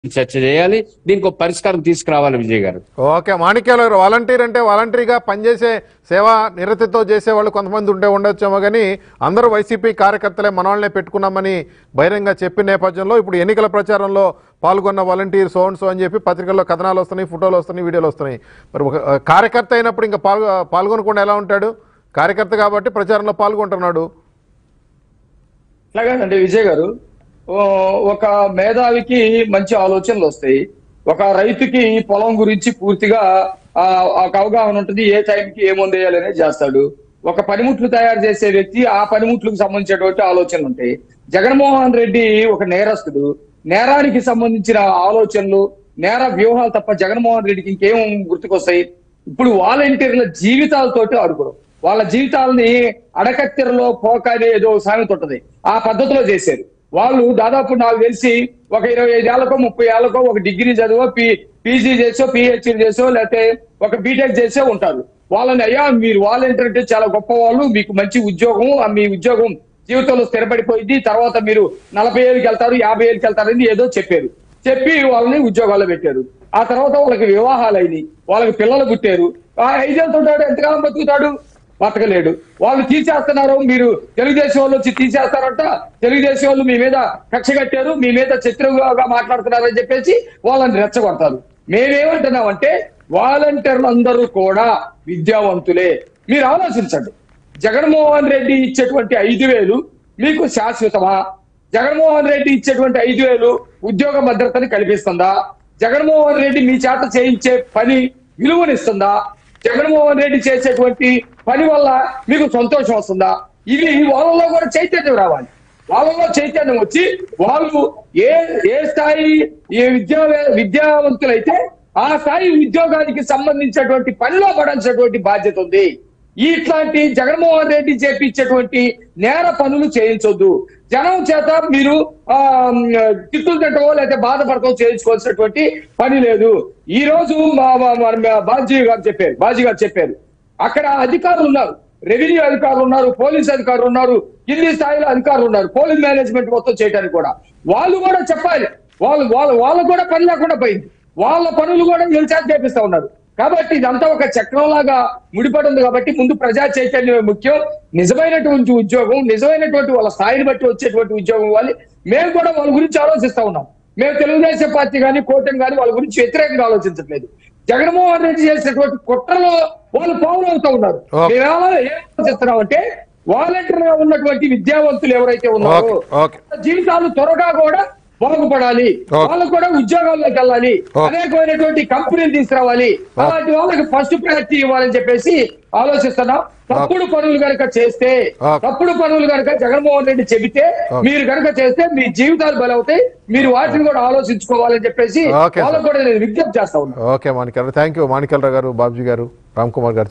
చర్చ చేయాలి దీనికి ఒక పరిష్కారం తీసుకురావాలి విజయ్ గారు ఓకే మాణిక్యాల గారు వాలంటీర్ అంటే వాలంటరీగా పనిచేసే సేవా నిరతితో చేసే వాళ్ళు కొంతమంది ఉంటే ఉండొచ్చేమో కానీ అందరూ వైసీపీ కార్యకర్తలే మనవాళ్ళనే పెట్టుకున్నామని బహిరంగ చెప్పిన నేపథ్యంలో ఇప్పుడు ఎన్నికల ప్రచారంలో పాల్గొన్న వాలంటీర్ సో అండ్ సో అని చెప్పి పత్రికల్లో కథనాలు వస్తున్నాయి ఫోటోలు వస్తున్నాయి వీడియోలు వస్తున్నాయి మరి ఒక ఆ, కార్యకర్త అయినప్పుడు ఇంకా పాల్గొ పాల్గొనకుండా ఎలా ఉంటాడు కార్యకర్త కాబట్టి ప్రచారంలో పాల్గొంటున్నాడు అట్లాగేనండి విజయ్ గారు ఓ, ఒక మేధావికి మంచి ఆలోచనలు వస్తాయి ఒక రైతుకి పొలం గురించి పూర్తిగా ఆ, ఒక అవగాహన ఉంటుంది ఏ టైంకి ఏముంది వేయాలనేది చేస్తాడు ఒక పనిముట్లు తయారు చేసే వ్యక్తి ఆ పనిముట్లకు సంబంధించినటువంటి ఆలోచనలు ఉంటాయి జగన్మోహన్ రెడ్డి ఒక నేరస్తుడు నేరానికి సంబంధించిన ఆలోచనలు నేర వ్యూహాలు తప్ప జగన్మోహన్ రెడ్డికి ఇంకేం గుర్తుకొస్తాయి ఇప్పుడు వాలంటీర్ల జీవితాలతోటి ఆడుకోవడం వాళ్ళ జీవితాలని అడకత్తెరలో పోక అనే ఏదో సామెత ఉంటది ఆ పద్ధతిలో చేశారు వాళ్ళు దాదాపు నాకు తెలిసి ఒక ఇరవై ఐదు ఏళ్ళకో ముప్పై ఏళ్ళకో ఒక డిగ్రీ చదివో పి పీజీ చేసో పిహెచ్డీ చేసో లేకపోతే ఒక బీటెక్ చేసో ఉంటారు వాళ్ళని అయ్యా మీరు వాలంటీర్ అంటే చాలా గొప్ప వాళ్ళు మీకు మంచి ఉద్యోగం ఆ మీ ఉద్యోగం జీవితంలో స్థిరపడిపోయింది తర్వాత మీరు నలభై ఏళ్ళకి వెళ్తారు యాభై ఏళ్ళకి వెళ్తారని ఏదో చెప్పారు చెప్పి వాళ్ళని ఉద్యోగాల్లో పెట్టారు ఆ తర్వాత వాళ్ళకి వివాహాలు అయినాయి వాళ్ళకి పిల్లలు పుట్టారు ఆ ఐదేళ్ళతో ఉంటాడు ఎంతకాలం బతుకుతాడు బతకలేడు వాళ్ళు తీసేస్తున్నారు మీరు తెలుగుదేశం వాళ్ళు వచ్చి తీసేస్తారంట తెలుగుదేశం వాళ్ళు మీ మీద కక్ష కట్టారు మీ మీద చిత్రంగా మాట్లాడుతున్నారని చెప్పేసి వాళ్ళని రెచ్చగొడతారు మేమేమంటున్నామంటే వాలంటీర్లు అందరూ కూడా విద్యావంతులే మీరు ఆలోచించండి జగన్మోహన్ రెడ్డి ఇచ్చేటువంటి ఐదు వేలు మీకు శాశ్వతమా జగన్మోహన్ రెడ్డి ఇచ్చేటువంటి ఐదు వేలు ఉద్యోగ భద్రతని కల్పిస్తుందా జగన్మోహన్ రెడ్డి మీ చేత చేయించే పని విలువనిస్తుందా జగన్మోహన్ రెడ్డి చేసేటువంటి పని వల్ల మీకు సంతోషం వస్తుందా ఇవి వాళ్ళలో కూడా చైతన్యం రావాలి వాళ్ళలో చైతన్యం వచ్చి వాళ్ళు ఏ ఏ స్థాయి ఏ విద్యా విద్యావంతులైతే ఆ స్థాయి ఉద్యోగానికి సంబంధించినటువంటి పనిలో పడాల్సినటువంటి బాధ్యత ఉంది ఇట్లాంటి జగన్మోహన్ రెడ్డి చేపించేటువంటి నేర పనులు చేయించొద్దు జనం చేత మీరు ఆ తిట్టులు తిట్టవో లేకపోతే బాధపడటం చేయించుకోవాల్సినటువంటి పని లేదు ఈ రోజు మా మా- మా- మా బాజీ గారు చెప్పారు బాజీ గారు చెప్పారు అక్కడ అధికారులు ఉన్నారు రెవెన్యూ అధికారులు ఉన్నారు పోలీస్ అధికారులు ఉన్నారు కింది స్థాయిలో అధికారులు ఉన్నారు పోలీస్ మేనేజ్మెంట్ మొత్తం చేయడానికి కూడా వాళ్ళు కూడా చెప్పాలి వాళ్ళు వాళ్ళు వాళ్ళకు కూడా పని లేకుండా పోయింది వాళ్ళ పనులు కూడా నిలిచేత చేపిస్తా ఉన్నారు కాబట్టి ఇదంతా ఒక చక్రం లాగా ముడిపడి ఉంది కాబట్టి ముందు ప్రజా చైతన్యమే ముఖ్యం నిజమైనటువంటి ఉద్యోగం నిజమైనటువంటి వాళ్ళ స్థాయిని బట్టి వచ్చేటువంటి ఉద్యోగం ఇవ్వాలి మేము కూడా వాళ్ళ గురించి ఆలోచిస్తా ఉన్నాం మేము తెలుగుదేశం పార్టీ కానీ కూటమి కానీ వాళ్ళ గురించి వ్యతిరేకంగా ఆలోచించట్లేదు జగన్మోహన్ రెడ్డి చేసినటువంటి కుట్రలో వాళ్ళు పావులు అవుతా ఉన్నారు ఓకే. మేము ఎలా- ఏం ఆలోచిస్తున్నాం అంటే వాలంటీర్ గా ఉన్నటువంటి విద్యావంతులు ఎవరైతే ఉన్నారో ఓకే, ఓకే. జీవితాలు త్వరగా కూడా బాగుపడాలి ఓకే. వాళ్ళకు కూడా ఉద్యోగాల్లోకి వెళ్ళాలి ఓకే. అనేకమైనటువంటి కంపెనీలు తీసుకురావాలి అలాంటి వాళ్ళకి ఫస్ట్ ప్రయారిటీ ఇవ్వాలని చెప్పేసి ఆలోచిస్తున్నాం తప్పుడు పనులు కనుక చేస్తే ఓకే. తప్పుడు పనులు కనుక జగన్మోహన్ రెడ్డి చెబితే ఓకే. మీరు కనుక చేస్తే మీ జీవితాలు బలవుతాయి మీరు వాటిని కూడా ఆలోచించుకోవాలని చెప్పేసి ఓకే, సార్. వాళ్ళకు కూడా నేను విజ్ఞప్తి చేస్తా ఉన్నాను okay Manikyala thank you Manikyala Rao garu Babji గారు రామ్ కుమార్ గారు